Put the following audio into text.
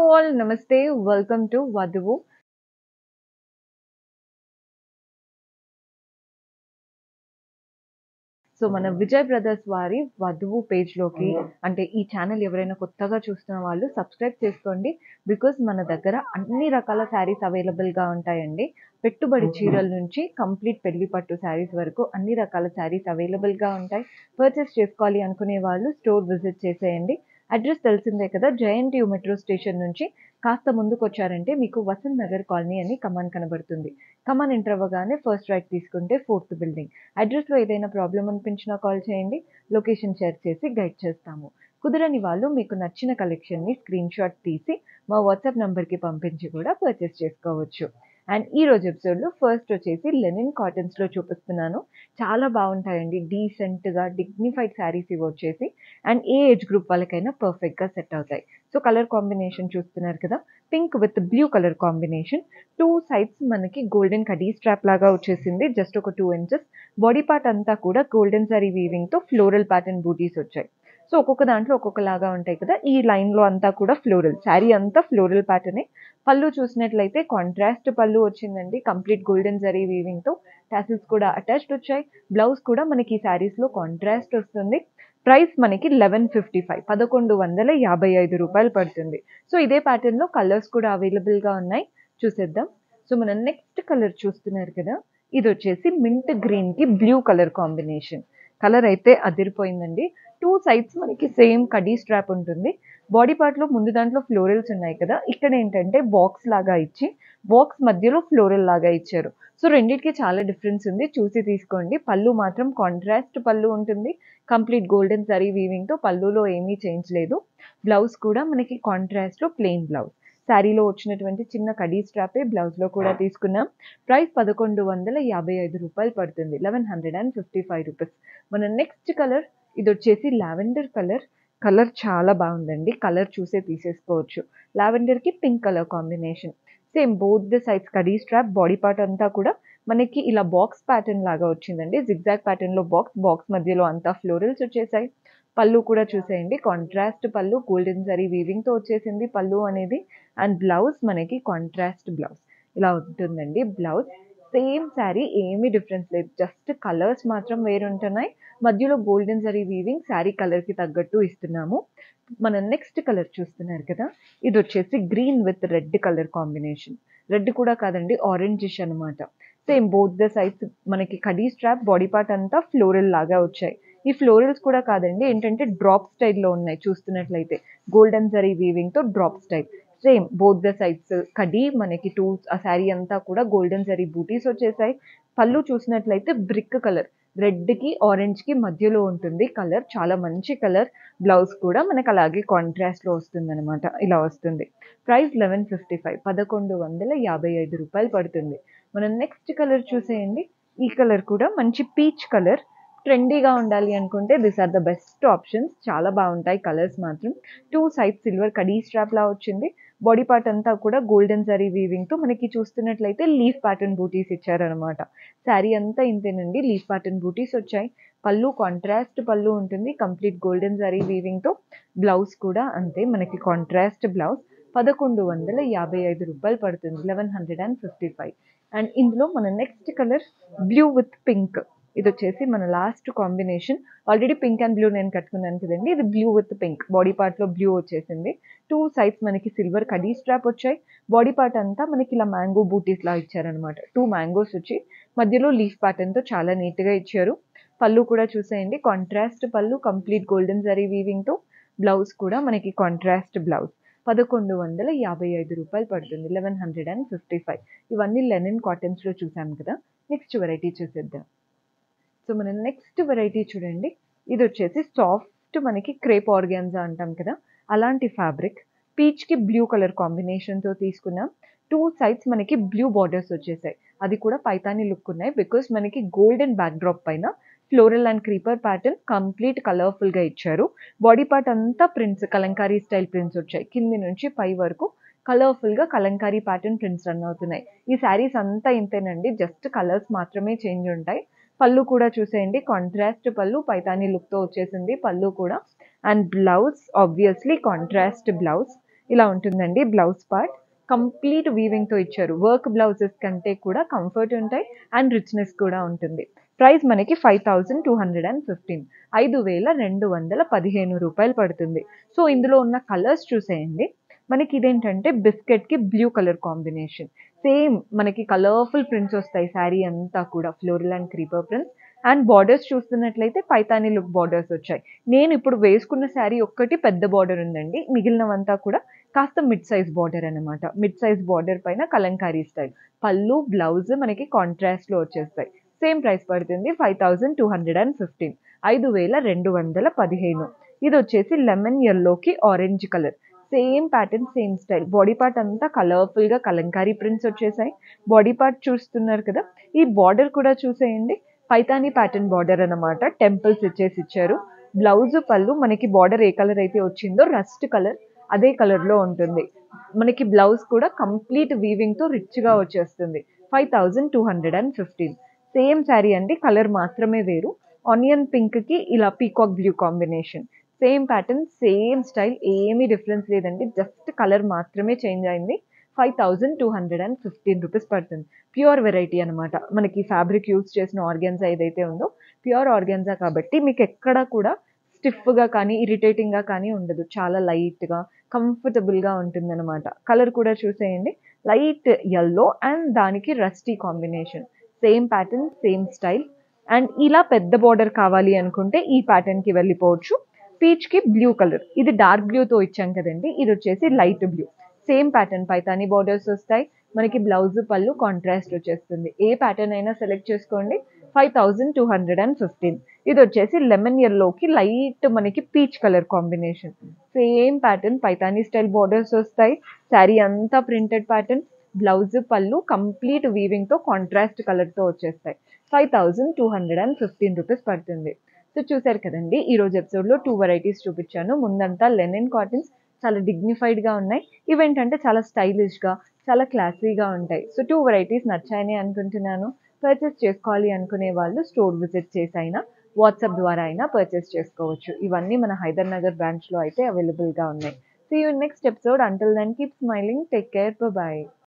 all నమస్తే welcome to వధువు so మన విజయ్ బ్రదర్స్ వారి వధువు పేజ్లోకి అంటే ఈ ఛానల్ ఎవరైనా కొత్తగా చూస్తున్న వాళ్ళు సబ్స్క్రైబ్ చేసుకోండి బికాజ్ మన దగ్గర అన్ని రకాల శారీస్ అవైలబుల్గా ఉంటాయండి పెట్టుబడి చీరల నుంచి కంప్లీట్ పెళ్లి పట్టు శారీస్ వరకు అన్ని రకాల శారీస్ అవైలబుల్గా ఉంటాయి పర్చేస్ చేసుకోవాలి అనుకునే వాళ్ళు స్టోర్ విజిట్ చేసేయండి అడ్రస్ తెలిసిందే కదా జయంట్ యూ మెట్రో స్టేషన్ నుంచి కాస్త ముందుకు వచ్చారంటే మీకు వసంత్ నగర్ కాలనీ అని కమాన్ కనబడుతుంది కమాన్ ఎంటర్ అవ్వగానే ఫస్ట్ రైట్ తీసుకుంటే ఫోర్త్ బిల్డింగ్ అడ్రస్లో ఏదైనా ప్రాబ్లం అనిపించినా కాల్ చేయండి లొకేషన్ షేర్ చేసి గైడ్ చేస్తాము కుదరని వాళ్ళు మీకు నచ్చిన కలెక్షన్ని స్క్రీన్ షాట్ తీసి మా వాట్సాప్ నంబర్కి పంపించి కూడా పర్చేస్ చేసుకోవచ్చు అండ్ ఈ రోజు ఎపిసోడ్లో ఫస్ట్ వచ్చేసి లెనిన్ కాటన్స్లో చూపిస్తున్నాను చాలా బాగుంటాయండి డీసెంట్గా డిగ్నిఫైడ్ శారీస్ ఇవి వచ్చేసి అండ్ ఏ ఏజ్ గ్రూప్ వాళ్ళకైనా పర్ఫెక్ట్గా సెట్ అవుతాయి సో కలర్ కాంబినేషన్ చూస్తున్నారు కదా pink with blue colour combination two sides మనకి గోల్డెన్ కడీ స్ట్రాప్ లాగా వచ్చేసింది జస్ట్ ఒక టూ ఇంచెస్ బాడీ పార్ట్ అంతా కూడా గోల్డెన్ సారీ వీవింగ్తో ఫ్లోరల్ ప్యాటర్న్ బూటీస్ వచ్చాయి సో ఒక్కొక్క దాంట్లో ఒక్కొక్కలాగా ఉంటాయి కదా ఈ లైన్లో అంతా కూడా ఫ్లోరల్ శారీ అంతా ఫ్లోరల్ ప్యాటర్నే పళ్ళు చూసినట్లయితే కాంట్రాస్ట్ పళ్ళు వచ్చిందండి కంప్లీట్ గోల్డెన్ జరీ వీవింగ్తో టాసిల్స్ కూడా అటాచ్డ్ వచ్చాయి బ్లౌజ్ కూడా మనకి ఈ శారీస్లో కాంట్రాస్ట్ వస్తుంది ప్రైస్ మనకి లెవెన్ ఫిఫ్టీ ఫైవ్ పదకొండు వందల యాభై ఐదు రూపాయలు పడుతుంది సో ఇదే ప్యాటర్న్లో కలర్స్ కూడా అవైలబుల్గా ఉన్నాయి చూసేద్దాం సో మనం నెక్స్ట్ కలర్ చూస్తున్నారు కదా ఇది వచ్చేసి మింట్ గ్రీన్కి బ్లూ కలర్ కాంబినేషన్ కలర్ అయితే అదిరిపోయిందండి టూ సైడ్స్ మనకి సేమ్ కడీ స్ట్రాప్ ఉంటుంది బాడీ పార్ట్లో ముందు దాంట్లో ఫ్లోరల్స్ ఉన్నాయి కదా ఇక్కడ ఏంటంటే బాక్స్ లాగా ఇచ్చి బాక్స్ మధ్యలో ఫ్లోరల్ లాగా ఇచ్చారు సో రెండింటికి చాలా డిఫరెన్స్ ఉంది చూసి తీసుకోండి పళ్ళు మాత్రం కాంట్రాస్ట్ పళ్ళు ఉంటుంది కంప్లీట్ గోల్డెన్ సరీ వీవింగ్తో పళ్ళులో ఏమీ చేంజ్ లేదు బ్లౌజ్ కూడా మనకి కాంట్రాస్ట్లో ప్లెయిన్ బ్లౌజ్ శారీలో వచ్చినటువంటి చిన్న కడీ స్ట్రాపే బ్లౌజ్లో కూడా తీసుకున్నాం ప్రైస్ పదకొండు వందల యాభై ఐదు రూపాయలు పడుతుంది eleven hundred and fifty five rupees మన నెక్స్ట్ కలర్ ఇది వచ్చేసి లావెండర్ కలర్ కలర్ చాలా బాగుందండి కలర్ చూసే తీసేసుకోవచ్చు లావెండర్కి pink colour combination same both the sides కడీ స్ట్రాప్ బాడీ పార్ట్ అంతా కూడా మనకి ఇలా బాక్స్ ప్యాటర్న్ లాగా వచ్చిందండి జిగ్జాగ్ ప్యాటర్న్లో బాక్స్ బాక్స్ మధ్యలో అంతా ఫ్లోరల్స్ వచ్చేసాయి పళ్ళు కూడా చూసేయండి కాంట్రాస్ట్ పళ్ళు గోల్డెన్ జరీ వీవింగ్తో వచ్చేసింది పళ్ళు అనేది అండ్ బ్లౌజ్ మనకి కాంట్రాస్ట్ బ్లౌజ్ ఇలా ఉంటుందండి బ్లౌజ్ సేమ్ శారీ ఏమీ డిఫరెన్స్ లేదు జస్ట్ కలర్స్ మాత్రం వేరు ఉంటున్నాయి మధ్యలో గోల్డెన్ జరీ వీవింగ్ శారీ కలర్కి తగ్గట్టు ఇస్తున్నాము మన నెక్స్ట్ కలర్ చూస్తున్నారు కదా ఇది వచ్చేసి green with red colour combination red కూడా కాదండి ఆరెంజిష్ అనమాట సేమ్ బోత్ ద సైడ్స్ మనకి కడీ స్ట్రాప్ బాడీ పార్ట్ అంతా ఫ్లోరల్ లాగా వచ్చాయి ఈ ఫ్లోరల్స్ కూడా కాదండి ఏంటంటే డ్రాప్ స్టైల్లో ఉన్నాయి చూస్తున్నట్లయితే గోల్డెన్ జరీ వీవింగ్తో drop style same both the sides కడీ మనకి టూ ఆ శారీ అంతా కూడా గోల్డెన్ జరీ బూటీస్ వచ్చేసాయి పళ్ళు చూసినట్లయితే బ్రిక్ కలర్ రెడ్కి ఆరెంజ్కి మధ్యలో ఉంటుంది కలర్ చాలా మంచి కలర్ బ్లౌజ్ కూడా మనకు అలాగే కాంట్రాస్ట్లో వస్తుంది అనమాట ఇలా వస్తుంది ప్రైస్ లెవెన్ ఫిఫ్టీ ఫైవ్ పదకొండు వందల యాభై ఐదు రూపాయలు పడుతుంది మనం నెక్స్ట్ కలర్ చూసేయండి ఈ కలర్ కూడా మంచి పీచ్ కలర్ ట్రెండీగా ఉండాలి అనుకుంటే this are the best options చాలా బాగుంటాయి కలర్స్ మాత్రం టూ సైడ్ సిల్వర్ కడీ స్ట్రాప్ లా వచ్చింది బాడీ పార్ట్ అంతా కూడా గోల్డెన్ జరీ వీవింగ్తో మనకి చూస్తున్నట్లయితే లీఫ్ ప్యాటర్న్ బూటీస్ ఇచ్చారనమాట శారీ అంతా ఇంతేనండి లీఫ్ ప్యాటర్న్ బూటీస్ వచ్చాయి పళ్ళు కాంట్రాస్ట్ పళ్ళు ఉంటుంది కంప్లీట్ గోల్డెన్ జరీ వీవింగ్తో బ్లౌజ్ కూడా అంతే మనకి కాంట్రాస్ట్ బ్లౌజ్ పదకొండు వందల యాభై ఐదు రూపాయలు పడుతుంది eleven hundred and fifty five and ఇందులో మన next colour blue with pink ఇది వచ్చేసి మన last combination already pink and blue నేను కట్టుకున్నాను కదండి ఇది బ్లూ విత్ పింక్ బాడీ పార్ట్లో బ్లూ వచ్చేసింది టూ సైడ్స్ మనకి సిల్వర్ కడీ స్ట్రాప్ వచ్చాయి బాడీ పార్ట్ అంతా మనకి ఇలా మ్యాంగో బూటీస్ లా ఇచ్చారనమాట టూ మ్యాంగోస్ వచ్చి మధ్యలో లీఫ్ ప్యాటర్న్తో చాలా నీట్గా ఇచ్చారు పళ్ళు కూడా చూసేయండి కాంట్రాస్ట్ పళ్ళు కంప్లీట్ గోల్డెన్ జరీ వీవింగ్తో బ్లౌజ్ కూడా మనకి కాంట్రాస్ట్ బ్లౌజ్ పదకొండు వందల యాభై ఐదు రూపాయలు పడుతుంది eleven hundred and fifty five ఇవన్నీ లెనిన్ కాటన్స్లో చూసాం కదా నెక్స్ట్ వెరైటీ చూసేద్దాం సో మన నెక్స్ట్ వెరైటీ చూడండి ఇది వచ్చేసి సాఫ్ట్ మనకి క్రేప్ ఆర్గాన్జా అంటాం కదా అలాంటి ఫ్యాబ్రిక్ పీచ్కి బ్లూ కలర్ కాంబినేషన్తో తీసుకున్నాం టూ సైడ్స్ మనకి బ్లూ బార్డర్స్ వచ్చేసాయి అది కూడా పైతాని లుక్ ఉన్నాయి బికాస్ మనకి గోల్డెన్ బ్యాక్ డ్రాప్ పైన floral and creeper pattern complete కలర్ఫుల్గా ఇచ్చారు బాడీ పార్ట్ అంతా ప్రింట్స్ కలంకారీ స్టైల్ ప్రింట్స్ వచ్చాయి కింది నుంచి పై వరకు కలర్ఫుల్గా కలంకారీ ప్యాటర్న్ ప్రింట్స్ రన్ అవుతున్నాయి ఈ శారీస్ అంతా ఇంతేనండి జస్ట్ కలర్స్ మాత్రమే చేంజ్ ఉంటాయి పళ్ళు కూడా చూసేయండి కాంట్రాస్ట్ పళ్ళు పైతానీ లుక్తో వచ్చేసింది పళ్ళు కూడా and blouse obviously contrast blouse ఇలా ఉంటుందండి బ్లౌజ్ పార్ట్ కంప్లీట్ వీవింగ్తో ఇచ్చారు వర్క్ బ్లౌజెస్ కంటే కూడా కంఫర్ట్ ఉంటాయి అండ్ రిచ్నెస్ కూడా ఉంటుంది ప్రైస్ మనకి five thousand two hundred and fifteen ఐదు వేల రెండు వందల పదిహేను రూపాయలు పడుతుంది సో ఇందులో ఉన్న కలర్స్ చూసేయండి మనకి ఇదేంటంటే బిస్కెట్కి బ్లూ కలర్ కాంబినేషన్ సేమ్ మనకి కలర్ఫుల్ ప్రింట్స్ వస్తాయి శారీ అంతా కూడా floral and creeper prints and borders చూస్తున్నట్లయితే పైతానీ లుక్ బార్డర్స్ వచ్చాయి నేను ఇప్పుడు వేసుకున్న శారీ ఒక్కటి పెద్ద బార్డర్ ఉందండి మిగిలినవంతా కూడా కాస్త మిడ్ సైజ్ బార్డర్ అనమాట మిడ్ సైజ్ బార్డర్ పైన కలంకారీ స్టైల్ పళ్ళు బ్లౌజ్ మనకి కాంట్రాస్ట్లో వచ్చేస్తాయి సేమ్ ప్రైస్ పడుతుంది five thousand two hundred and fifteen ఐదు వేల రెండు వందల పదిహేను ఇది వచ్చేసి లెమన్ ఎల్లోకి orange colour same pattern same style body part అంతా కలర్ఫుల్గా కలంకారీ ప్రింట్స్ వచ్చేసాయి బాడీ పార్ట్ చూస్తున్నారు కదా ఈ బార్డర్ కూడా చూసేయండి పైతానీ ప్యాటర్న్ బార్డర్ అనమాట టెంపుల్స్ ఇచ్చేసి ఇచ్చారు బ్లౌజ్ పళ్ళు మనకి బార్డర్ ఏ కలర్ అయితే వచ్చిందో రస్ట్ కలర్ అదే కలర్లో ఉంటుంది మనకి బ్లౌజ్ కూడా కంప్లీట్ వీవింగ్తో రిచ్గా వచ్చేస్తుంది five thousand two hundred and fifteen same sari అండి కలర్ మాత్రమే వేరు ఆనియన్ పింక్కి ఇలా peacock blue combination same pattern same style ఏమీ డిఫరెన్స్ లేదండి జస్ట్ కలర్ మాత్రమే చేంజ్ అయింది five thousand two hundred and fifteen rupees పడుతుంది ప్యూర్ వెరైటీ అనమాట మనకి ఫ్యాబ్రిక్ యూస్ చేసిన ఆర్గాన్జా ఏదైతే ఉందో ప్యూర్ ఆర్గాన్జా కాబట్టి మీకు ఎక్కడ కూడా స్టిఫ్గా కానీ ఇరిటేటింగ్గా కానీ ఉండదు చాలా లైట్గా కంఫర్టబుల్గా ఉంటుందన్నమాట కలర్ కూడా చూసేయండి లైట్ ఎల్లో అండ్ దానికి rusty combination same pattern same style and ఇలా పెద్ద బార్డర్ కావాలి అనుకుంటే ఈ ప్యాటర్న్కి వెళ్ళిపోవచ్చు పీచ్కి బ్లూ కలర్ ఇది డార్క్ బ్లూతో ఇచ్చాం కదండి ఇది వచ్చేసి light blue same pattern Paithani borders వస్తాయి మనకి బ్లౌజ్ పళ్ళు కాంట్రాస్ట్ వచ్చేస్తుంది ఏ ప్యాటర్న్ అయినా సెలెక్ట్ చేసుకోండి five thousand two hundred and fifteen ఇది వచ్చేసి లెమన్ ఎల్లోకి లైట్ మనకి peach colour combination same pattern Paithani style borders వస్తాయి శారీ అంతా ప్రింటెడ్ ప్యాటర్న్ బ్లౌజ్ పళ్ళు కంప్లీట్ వీవింగ్తో కాంట్రాస్ట్ కలర్తో వచ్చేస్తాయి five thousand two hundred and fifteen rupees పడుతుంది సో చూసారు కదండి ఈ రోజు ఎపిసోడ్లో టూ వెరైటీస్ చూపించాను ముందంతా లెనిన్ కాటన్స్ చాలా డిగ్నిఫైడ్గా ఉన్నాయి ఇవేంటంటే చాలా స్టైలిష్గా చాలా క్లాసీగా ఉంటాయి సో టూ వెరైటీస్ నచ్చాయని అనుకుంటున్నాను పర్చేస్ చేసుకోవాలి అనుకునే వాళ్ళు స్టోర్ విజిట్ చేసి అయినా వాట్సాప్ ద్వారా అయినా పర్చేస్ చేసుకోవచ్చు ఇవన్నీ మన హైదర్ నగర్ బ్రాంచ్లో అయితే అవైలబుల్గా ఉన్నాయి see you next episode until then keep smiling take care bye